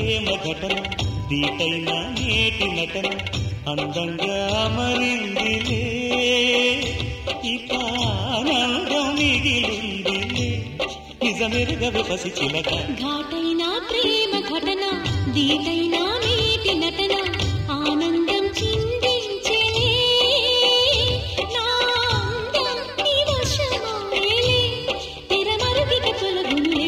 ప్రేమ ఘటన దీటైన నేటి నటన అందంగా మరిందిలే ఇక ఆనందం మిగిలిందిలే నిజమెరుగవి పసి చిలక ఘాటైన ప్రేమ ఘటన దీటైన నీటి నటన ఆనందం చిందించేలే నా అందం నీ వశమాయేలే తెరమరుగిక తొలగునులే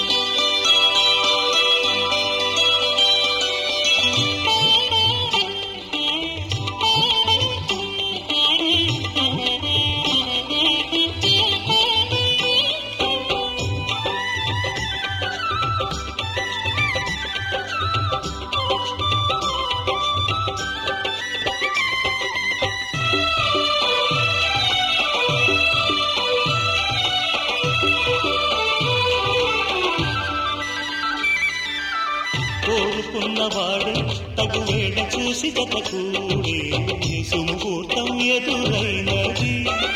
కోరుకున్నవాడే తగు వేళ చూసి గత కూడే సుముహూర్తం ఎదురైనది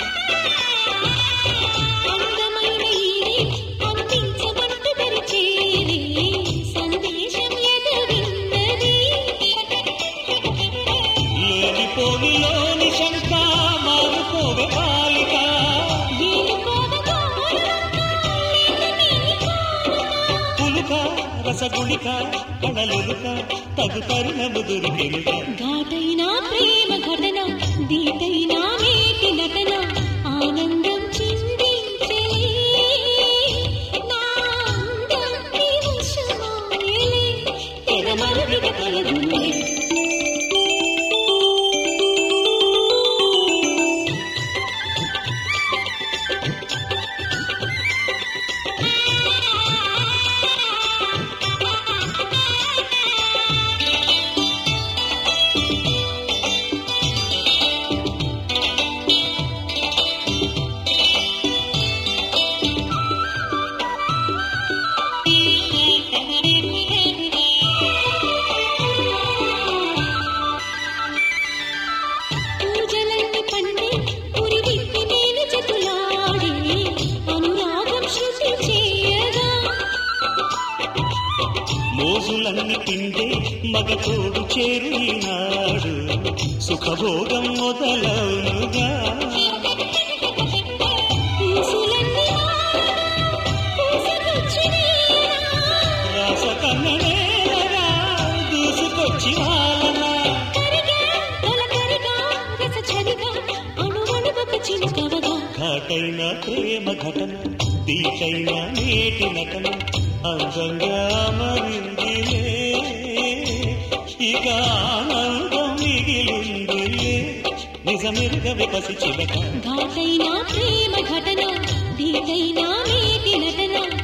అందమైన ఈడే పంపించమంటూ తెరిచేరే సందేశం ఎదురిన్నది లేనిపోనిలోని శంక మారుకోవే బాలిక పులుక రసగుళిక కడలులుక తగు తరుణము దొరికెనుక ఘాటైన ప్రేమ ఘటన దీటైన నేటి నటన ఆనందం చిందించే నా అందం నీ వశమాయలే తెరమరుగిన కలగులే పూజలన్నీ పండి పురివిప్పి నేను జతులాడి అనురాగం శృతి చేయగా మోజులన్నీ పిండే మగ తోడు చేరు ఈనాడు సుఖభోగం మొదలవునుగా పూసులన్నీ పూసకొచ్చినేనా రాస కన్నడేలరా దూసుకొచ్చి వాలనా కరిగా తొలకరిగా రస చలిగా అణువణువొక చిలుకవగా ఘాటైన ప్రేమ ఘటన దీటైన నేటి నటన అందంగా మరిందిలే ఇక ఆనందం మిగిలిందిలే నిజమెరుగవి పసి చిలక ఘాటైన ప్రేమ ఘటన దీటైన నీటి నటన